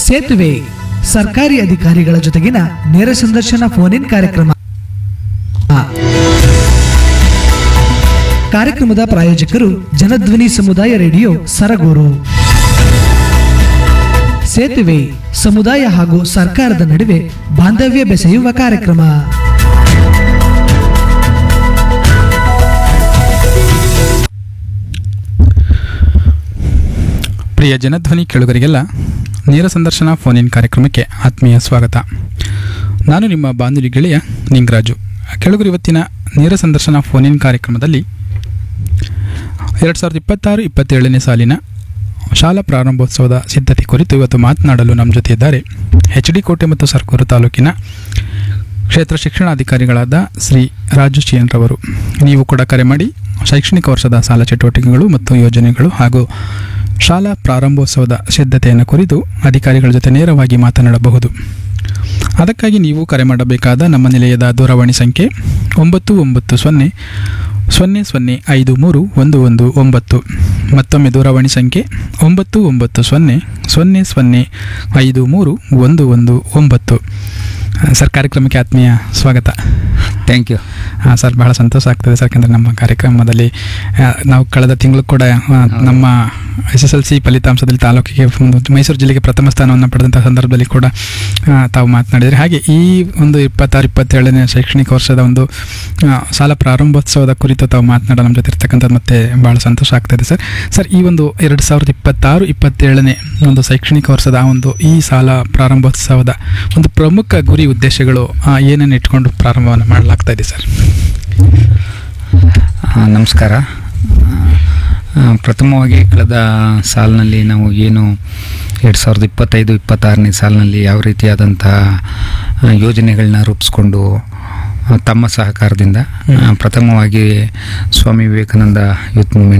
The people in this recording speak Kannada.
ಸೇತುವೆ ಸರ್ಕಾರಿ ಅಧಿಕಾರಿಗಳ ಜೊತೆಗಿನ ನೇರ ಸಂದರ್ಶನ ಫೋನ್ ಇನ್ ಕಾರ್ಯಕ್ರಮ ಕಾರ್ಯಕ್ರಮದ ಪ್ರಾಯೋಜಕರು ಜನಧ್ವನಿ ಸಮುದಾಯ ರೇಡಿಯೋ ಸರಗೂರು ಸೇತುವೆ ಸಮುದಾಯ ಹಾಗೂ ಸರ್ಕಾರದ ನಡುವೆ ಬಾಂಧವ್ಯ ಬೆಸೆಯುವ ಕಾರ್ಯಕ್ರಮ ಪ್ರಿಯ ಜನಧ್ವನಿ ಕೇಳುಗರಿಗೆಲ್ಲ ನೇರ ಸಂದರ್ಶನ ಫೋನ್ ಇನ್ ಕಾರ್ಯಕ್ರಮಕ್ಕೆ ಆತ್ಮೀಯ ಸ್ವಾಗತ ನಾನು ನಿಮ್ಮ ಬಾನುಲಿ ಗೆಳೆಯ ನಿಂಗರಾಜು ಕೇಳುಗರು ಇವತ್ತಿನ ನೇರ ಸಂದರ್ಶನ ಫೋನ್ ಇನ್ ಕಾರ್ಯಕ್ರಮದಲ್ಲಿ ಎರಡು ಸಾವಿರದ ಇಪ್ಪತ್ತಾರು ಇಪ್ಪತ್ತೇಳನೇ ಸಾಲಿನ ಶಾಲಾ ಪ್ರಾರಂಭೋತ್ಸವದ ಸಿದ್ಧತೆ ಕುರಿತು ಇವತ್ತು ಮಾತನಾಡಲು ನಮ್ಮ ಜೊತೆ ಇದ್ದಾರೆ ಎಚ್ ಡಿ ಕೋಟೆ ಮತ್ತು ಸರ್ಕೂರು ತಾಲೂಕಿನ ಕ್ಷೇತ್ರ ಶಿಕ್ಷಣಾಧಿಕಾರಿಗಳಾದ ಶ್ರೀ ರಾಜು ಚಿಯನ್ ರವರು ನೀವು ಕೂಡ ಕರೆ ಮಾಡಿ ಶೈಕ್ಷಣಿಕ ವರ್ಷದ ಸಾಲ ಚಟುವಟಿಕೆಗಳು ಮತ್ತು ಯೋಜನೆಗಳು ಹಾಗೂ ಶಾಲಾ ಪ್ರಾರಂಭೋತ್ಸವದ ಸಿದ್ಧತೆಯನ್ನು ಕುರಿತು ಅಧಿಕಾರಿಗಳ ಜೊತೆ ನೇರವಾಗಿ ಮಾತನಾಡಬಹುದು ಅದಕ್ಕಾಗಿ ನೀವು ಕರೆ ಮಾಡಬೇಕಾದ ನಮ್ಮ ನಿಲಯದ ದೂರವಾಣಿ ಸಂಖ್ಯೆ ಒಂಬತ್ತು ಒಂಬತ್ತು ಸೊನ್ನೆ ಸೊನ್ನೆ ಸೊನ್ನೆ ಐದು ಮೂರು ಒಂದು ಒಂದು ಒಂಬತ್ತು ಮತ್ತೊಮ್ಮೆ ದೂರವಾಣಿ ಸಂಖ್ಯೆ ಒಂಬತ್ತು ಒಂಬತ್ತು ಸೊನ್ನೆ ಸೊನ್ನೆ ಸೊನ್ನೆ ಐದು ಮೂರು ಒಂದು ಒಂದು ಒಂಬತ್ತು ಆ, ಸರ್ ಕಾರ್ಯಕ್ರಮಕ್ಕೆ ಆತ್ಮೀಯ ಸ್ವಾಗತ ಥ್ಯಾಂಕ್ ಯು ಹಾಂ ಸರ್ ಬಹಳ ಸಂತೋಷ ಆಗ್ತದೆ ಸರ್ ಯಾಕಂದರೆ ನಮ್ಮ ಕಾರ್ಯಕ್ರಮದಲ್ಲಿ ಆ, ನಾವು ಕಳೆದ ತಿಂಗಳು ಕೂಡ ಆ, ನಮ್ಮ ಎಸ್ ಎಸ್ ಎಲ್ ಸಿ ಫಲಿತಾಂಶದಲ್ಲಿ ತಾಲೂಕಿಗೆ ಒಂದು ಮೈಸೂರು ಜಿಲ್ಲೆಗೆ ಪ್ರಥಮ ಸ್ಥಾನವನ್ನು ಪಡೆದಂಥ ಸಂದರ್ಭದಲ್ಲಿ ಕೂಡ ಆ, ತಾವು ಮಾತನಾಡಿದರೆ ಹಾಗೆ ಈ ಒಂದು ಇಪ್ಪತ್ತಾರು ಇಪ್ಪತ್ತೇಳನೇ ಶೈಕ್ಷಣಿಕ ವರ್ಷದ ಒಂದು ಆ, ಶಾಲಾ ಪ್ರಾರಂಭೋತ್ಸವದ ಕುರಿತು ತಾವು ಮಾತನಾಡೋ ನಮ್ಮ ಜೊತೆ ಇರ್ತಕ್ಕಂಥದ್ದು ಮತ್ತೆ ಭಾಳ ಸಂತೋಷ ಆಗ್ತಾಯಿದೆ ಸರ್ ಸರ್ ಈ ಒಂದು ಎರಡು ಸಾವಿರದ ಇಪ್ಪತ್ತಾರು ಇಪ್ಪತ್ತೇಳನೇ ಒಂದು ಶೈಕ್ಷಣಿಕ ವರ್ಷದ ಆ ಒಂದು ಈ ಶಾಲಾ ಪ್ರಾರಂಭೋತ್ಸವದ ಒಂದು ಪ್ರಮುಖ ಗುರಿ ಉದ್ದೇಶಗಳು ಆ, ಏನನ್ನು ಇಟ್ಕೊಂಡು ಪ್ರಾರಂಭವನ್ನು ಮಾಡಲಾಗ್ತಾ ಇದೆ ಸರ್ ಆ, ನಮಸ್ಕಾರ ಆ, ಪ್ರಥಮವಾಗಿ ಕಳೆದ ಸಾಲಿನಲ್ಲಿ ನಾವು ಏನು ಎರಡು ಸಾವಿರದ ಇಪ್ಪತ್ತೈದು ಇಪ್ಪತ್ತಾರನೇ ಸಾಲಿನಲ್ಲಿ ಯಾವ ರೀತಿಯಾದಂಥ ಆ, ಯೋಜನೆಗಳನ್ನ ರೂಪಿಸ್ಕೊಂಡು ಆ, ತಮ್ಮ ಸಹಕಾರದಿಂದ ಆ, ಪ್ರಥಮವಾಗಿ ಸ್ವಾಮಿ ವಿವೇಕಾನಂದ ಯೂತ್ ಮೂವ್ಮೆಂಟ್